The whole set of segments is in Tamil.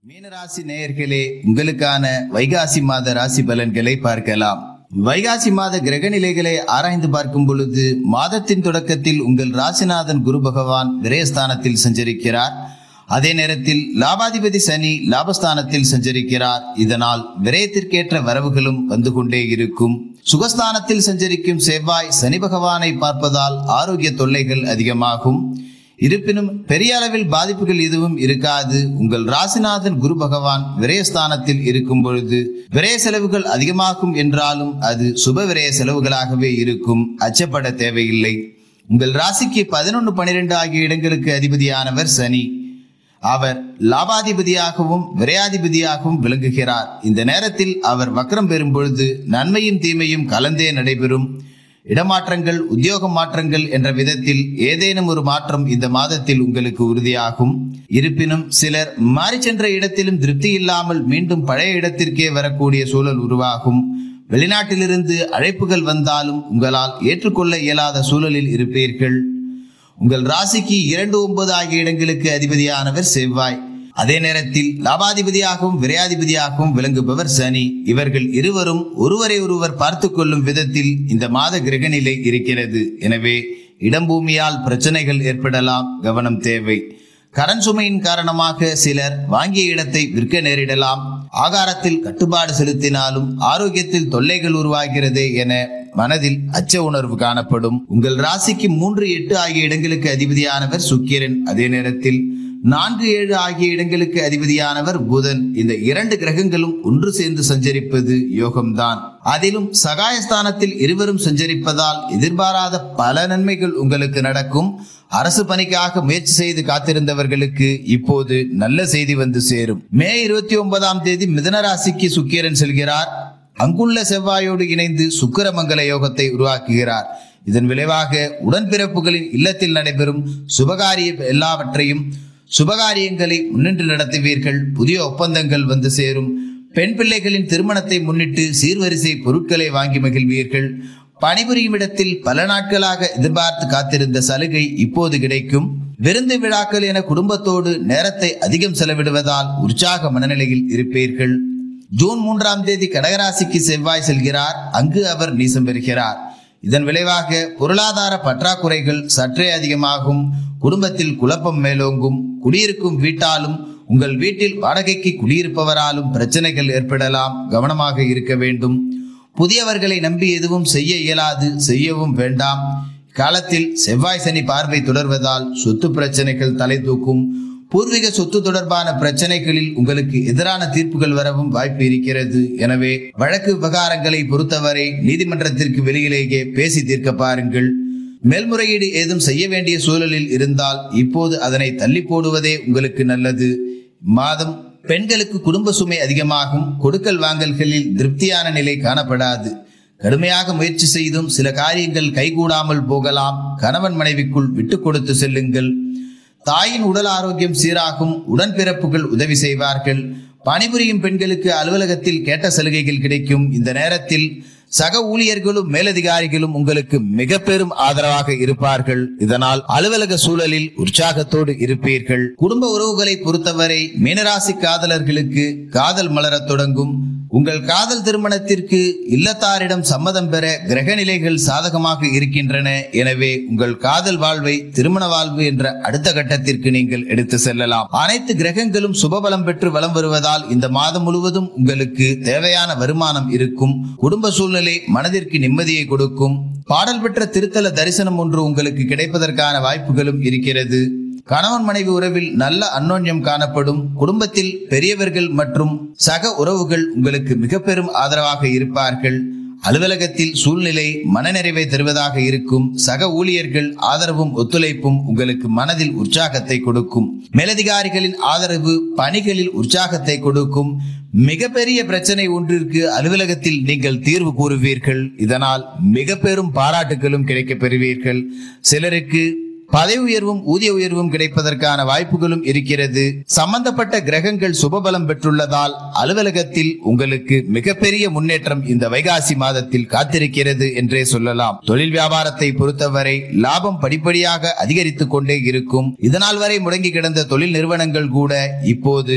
மீனராசி நேயர்களே உங்களுக்கான வைகாசி மாத ராசி பலன்களை பார்க்கலாம் வைகாசி மாத கிரக நிலைகளை ஆராய்ந்து பார்க்கும் பொழுது மாதத்தின் தொடக்கத்தில் உங்கள் ராசிநாதன் குரு பகவான் விரயஸ்தானத்தில் சஞ்சரிக்கிறார் அதே நேரத்தில் லாபாதிபதி சனி லாபஸ்தானத்தில் சஞ்சரிக்கிறார் இதனால் விரயத்திற்கேற்ற வரவுகளும் வந்து கொண்டே இருக்கும் சுகஸ்தானத்தில் சஞ்சரிக்கும் செவ்வாய் சனி பகவானை பார்ப்பதால் ஆரோக்கிய தொல்லைகள் அதிகமாகும் இருப்பினும் பெரிய அளவில் பாதிப்புகள் எதுவும் இருக்காது உங்கள் ராசிநாதன் குரு பகவான் விரயஸ்தானத்தில் இருக்கும் பொழுது விரய செலவுகள் அதிகமாகும் என்றாலும் அது சுப விரய செலவுகளாகவே இருக்கும் அச்சப்பட தேவையில்லை உங்கள் ராசிக்கு பதினொன்று பனிரெண்டு ஆகிய இடங்களுக்கு அதிபதியானவர் சனி அவர் லாபாதிபதியாகவும் விரையாதிபதியாகவும் விளங்குகிறார் இந்த நேரத்தில் அவர் வக்ரம் பெறும் பொழுது நன்மையும் தீமையும் கலந்தே நடைபெறும் இடமாற்றங்கள் உத்தியோக மாற்றங்கள் என்ற விதத்தில் ஏதேனும் ஒரு மாற்றம் இந்த மாதத்தில் உங்களுக்கு உறுதியாகும் இருப்பினும் சிலர் மாறி சென்ற இடத்திலும் திருப்தி இல்லாமல் மீண்டும் பழைய இடத்திற்கே வரக்கூடிய சூழல் உருவாகும் வெளிநாட்டிலிருந்து அழைப்புகள் வந்தாலும் உங்களால் ஏற்றுக்கொள்ள இயலாத சூழலில் இருப்பீர்கள் உங்கள் ராசிக்கு இரண்டு ஒன்பது ஆகிய இடங்களுக்கு அதிபதியானவர் செவ்வாய் அதே நேரத்தில் லாபாதிபதியாகவும் விரையாதிபதியாகவும் விளங்குபவர் சனி இவர்கள் இருவரும் ஒருவரை ஒருவர் பார்த்து கொள்ளும் விதத்தில் இந்த மாத கிரகநிலை இருக்கிறது எனவே இடம் பூமியால் பிரச்சனைகள் ஏற்படலாம் கவனம் தேவை கடன் சுமையின் காரணமாக சிலர் வாங்கிய இடத்தை விற்க நேரிடலாம் ஆகாரத்தில் கட்டுப்பாடு செலுத்தினாலும் ஆரோக்கியத்தில் தொல்லைகள் உருவாகிறதே என மனதில் அச்ச உணர்வு காணப்படும் உங்கள் ராசிக்கு மூன்று எட்டு ஆகிய இடங்களுக்கு அதிபதியானவர் சுக்கிரன் அதே நேரத்தில் நான்கு ஏழு ஆகிய இடங்களுக்கு அதிபதியானவர் புதன் இந்த இரண்டு கிரகங்களும் ஒன்று சேர்ந்து சஞ்சரிப்பது யோகம்தான் அதிலும் சகாயஸ்தானத்தில் இருவரும் சஞ்சரிப்பதால் எதிர்பாராத பல நன்மைகள் உங்களுக்கு நடக்கும் அரசு பணிக்காக முயற்சி செய்து காத்திருந்தவர்களுக்கு இப்போது நல்ல செய்தி வந்து சேரும் மே இருபத்தி ஒன்பதாம் தேதி மிதன ராசிக்கு சுக்கிரன் செல்கிறார் அங்குள்ள செவ்வாயோடு இணைந்து சுக்கிரமங்கல யோகத்தை உருவாக்குகிறார் இதன் விளைவாக உடன்பிறப்புகளின் இல்லத்தில் நடைபெறும் சுபகாரிய எல்லாவற்றையும் சுபகாரியங்களை முன்னின்று நடத்துவீர்கள் புதிய ஒப்பந்தங்கள் வந்து சேரும் பெண் பிள்ளைகளின் திருமணத்தை முன்னிட்டு சீர்வரிசை பொருட்களை வாங்கி மகிழ்வீர்கள் பணிபுரியும் இடத்தில் பல நாட்களாக எதிர்பார்த்து காத்திருந்த சலுகை இப்போது கிடைக்கும் விருந்து விழாக்கள் என குடும்பத்தோடு நேரத்தை அதிகம் செலவிடுவதால் உற்சாக மனநிலையில் இருப்பீர்கள் ஜூன் மூன்றாம் தேதி கடகராசிக்கு செவ்வாய் செல்கிறார் அங்கு அவர் நீசம் பெறுகிறார் இதன் விளைவாக பொருளாதார பற்றாக்குறைகள் சற்றே அதிகமாகும் குடும்பத்தில் குழப்பம் மேலோங்கும் குடியிருக்கும் வீட்டாலும் உங்கள் வீட்டில் வாடகைக்கு குடியிருப்பவராலும் பிரச்சனைகள் ஏற்படலாம் கவனமாக இருக்க வேண்டும் புதியவர்களை நம்பி எதுவும் செய்ய இயலாது செய்யவும் வேண்டாம் காலத்தில் செவ்வாய் சனி பார்வை தொடர்வதால் சொத்து பிரச்சனைகள் தலை தூக்கும் பூர்வீக சொத்து தொடர்பான பிரச்சனைகளில் உங்களுக்கு எதிரான தீர்ப்புகள் வரவும் வாய்ப்பு இருக்கிறது எனவே வழக்கு விவகாரங்களை பொறுத்தவரை நீதிமன்றத்திற்கு வெளியிலேயே பேசி தீர்க்க பாருங்கள் மேல்முறையீடு ஏதும் செய்ய வேண்டிய சூழலில் இருந்தால் இப்போது அதனை தள்ளி போடுவதே உங்களுக்கு நல்லது மாதம் பெண்களுக்கு குடும்ப சுமை அதிகமாகும் கொடுக்கல் வாங்கல்களில் திருப்தியான நிலை காணப்படாது கடுமையாக முயற்சி செய்தும் சில காரியங்கள் கைகூடாமல் போகலாம் கணவன் மனைவிக்குள் விட்டு கொடுத்து செல்லுங்கள் தாயின் உடல் ஆரோக்கியம் சீராகும் உடன்பிறப்புகள் உதவி செய்வார்கள் பணிபுரியும் பெண்களுக்கு அலுவலகத்தில் கேட்ட சலுகைகள் கிடைக்கும் இந்த நேரத்தில் சக ஊழியர்களும் மேலதிகாரிகளும் உங்களுக்கு மிக பெரும் ஆதரவாக இருப்பார்கள் இதனால் அலுவலக சூழலில் உற்சாகத்தோடு இருப்பீர்கள் குடும்ப உறவுகளை பொறுத்தவரை மீனராசி காதலர்களுக்கு காதல் மலரத் தொடங்கும் உங்கள் காதல் திருமணத்திற்கு இல்லத்தாரிடம் சம்மதம் பெற கிரக நிலைகள் சாதகமாக இருக்கின்றன எனவே உங்கள் காதல் வாழ்வை திருமண வாழ்வு என்ற அடுத்த கட்டத்திற்கு நீங்கள் எடுத்து செல்லலாம் அனைத்து கிரகங்களும் சுபபலம் பெற்று வலம் வருவதால் இந்த மாதம் முழுவதும் உங்களுக்கு தேவையான வருமானம் இருக்கும் குடும்ப சூழ்நிலை மனதிற்கு நிம்மதியை கொடுக்கும் பாடல் பெற்ற திருத்தல தரிசனம் ஒன்று உங்களுக்கு கிடைப்பதற்கான வாய்ப்புகளும் இருக்கிறது கணவன் மனைவி உறவில் நல்ல அன்னோன்யம் காணப்படும் குடும்பத்தில் பெரியவர்கள் மற்றும் சக உறவுகள் உங்களுக்கு மிக பெரும் ஆதரவாக இருப்பார்கள் அலுவலகத்தில் சூழ்நிலை மனநிறைவை தருவதாக இருக்கும் சக ஊழியர்கள் ஆதரவும் ஒத்துழைப்பும் உங்களுக்கு மனதில் உற்சாகத்தை கொடுக்கும் மேலதிகாரிகளின் ஆதரவு பணிகளில் உற்சாகத்தை கொடுக்கும் மிகப்பெரிய பிரச்சனை ஒன்றிற்கு அலுவலகத்தில் நீங்கள் தீர்வு கூறுவீர்கள் இதனால் மிக பெரும் பாராட்டுகளும் கிடைக்கப் பெறுவீர்கள் சிலருக்கு பதவி உயர்வும் ஊதிய உயர்வும் கிடைப்பதற்கான வாய்ப்புகளும் இருக்கிறது சம்பந்தப்பட்ட கிரகங்கள் சுபபலம் பெற்றுள்ளதால் அலுவலகத்தில் உங்களுக்கு மிகப்பெரிய முன்னேற்றம் இந்த வைகாசி மாதத்தில் காத்திருக்கிறது என்றே சொல்லலாம் தொழில் வியாபாரத்தை பொறுத்தவரை லாபம் படிப்படியாக அதிகரித்துக் கொண்டே இருக்கும் இதனால் வரை முடங்கி கிடந்த தொழில் நிறுவனங்கள் கூட இப்போது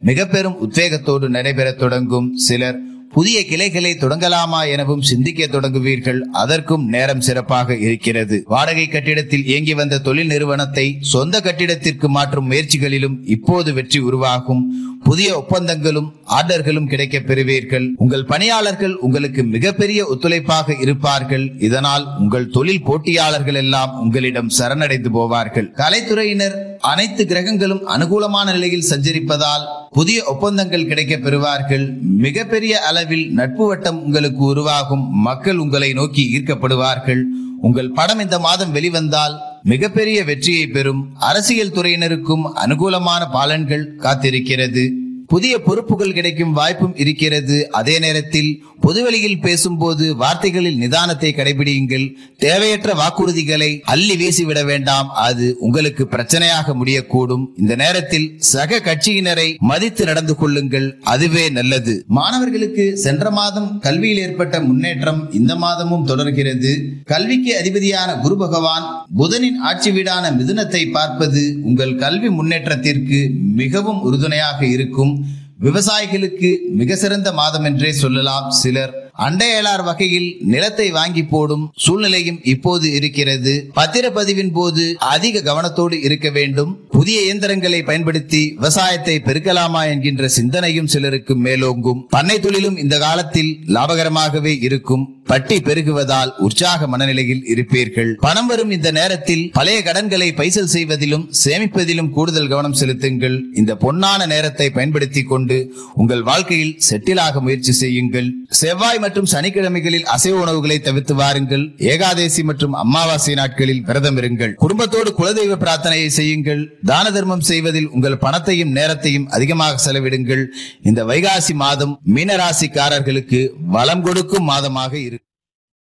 மிக பெரும் உத்வேகத்தோடு நடைபெறத் தொடங்கும் சிலர் புதிய கிளைகளை தொடங்கலாமா எனவும் சிந்திக்க தொடங்குவீர்கள் அதற்கும் நேரம் சிறப்பாக இருக்கிறது வாடகை கட்டிடத்தில் இயங்கி வந்த தொழில் நிறுவனத்தை சொந்த கட்டிடத்திற்கு மாற்றும் முயற்சிகளிலும் இப்போது வெற்றி உருவாகும் புதிய ஒப்பந்தங்களும் ஆர்டர்களும் கிடைக்க பெறுவீர்கள் உங்கள் பணியாளர்கள் உங்களுக்கு மிகப்பெரிய ஒத்துழைப்பாக இருப்பார்கள் இதனால் உங்கள் தொழில் போட்டியாளர்கள் எல்லாம் உங்களிடம் சரணடைந்து போவார்கள் கலைத்துறையினர் அனைத்து கிரகங்களும் அனுகூலமான நிலையில் சஞ்சரிப்பதால் புதிய ஒப்பந்தங்கள் கிடைக்க பெறுவார்கள் மிகப்பெரிய அளவில் நட்பு வட்டம் உங்களுக்கு உருவாகும் மக்கள் உங்களை நோக்கி ஈர்க்கப்படுவார்கள் உங்கள் படம் இந்த மாதம் வெளிவந்தால் மிகப்பெரிய வெற்றியை பெறும் அரசியல் துறையினருக்கும் அனுகூலமான பாலன்கள் காத்திருக்கிறது புதிய பொறுப்புகள் கிடைக்கும் வாய்ப்பும் இருக்கிறது அதே நேரத்தில் பொதுவெளியில் பேசும்போது வார்த்தைகளில் நிதானத்தை கடைபிடியுங்கள் தேவையற்ற வாக்குறுதிகளை அள்ளி வீசிவிட வேண்டாம் அது உங்களுக்கு பிரச்சனையாக முடியக்கூடும் இந்த நேரத்தில் சக கட்சியினரை மதித்து நடந்து கொள்ளுங்கள் அதுவே நல்லது மாணவர்களுக்கு சென்ற மாதம் கல்வியில் ஏற்பட்ட முன்னேற்றம் இந்த மாதமும் தொடர்கிறது கல்விக்கு அதிபதியான குரு பகவான் புதனின் ஆட்சி வீடான மிதுனத்தை பார்ப்பது உங்கள் கல்வி முன்னேற்றத்திற்கு மிகவும் உறுதுணையாக இருக்கும் விவசாயிகளுக்கு மிக சிறந்த மாதம் என்றே சொல்லலாம் சிலர் அண்டையலார் வகையில் நிலத்தை வாங்கி போடும் சூழ்நிலையும் இப்போது இருக்கிறது பத்திரப்பதிவின் போது அதிக கவனத்தோடு இருக்க வேண்டும் புதிய இயந்திரங்களை பயன்படுத்தி விவசாயத்தை பெருக்கலாமா என்கின்ற சிந்தனையும் சிலருக்கு மேலோங்கும் பண்ணை தொழிலும் இந்த காலத்தில் லாபகரமாகவே இருக்கும் பட்டி பெருகுவதால் உற்சாக மனநிலையில் இருப்பீர்கள் பணம் வரும் இந்த நேரத்தில் பழைய கடன்களை பைசல் செய்வதிலும் சேமிப்பதிலும் கூடுதல் கவனம் செலுத்துங்கள் இந்த பொன்னான நேரத்தை பயன்படுத்தி கொண்டு உங்கள் வாழ்க்கையில் செட்டிலாக முயற்சி செய்யுங்கள் செவ்வாய் மற்றும் சனிக்கிழமைகளில் அசைவ உணவுகளை தவிர்த்து வாருங்கள் ஏகாதேசி மற்றும் அமாவாசை நாட்களில் விரதம் இருங்கள் குடும்பத்தோடு குலதெய்வ பிரார்த்தனையை செய்யுங்கள் தான தர்மம் செய்வதில் உங்கள் பணத்தையும் நேரத்தையும் அதிகமாக செலவிடுங்கள் இந்த வைகாசி மாதம் மீனராசிக்காரர்களுக்கு வளம் கொடுக்கும் மாதமாக இருக்கு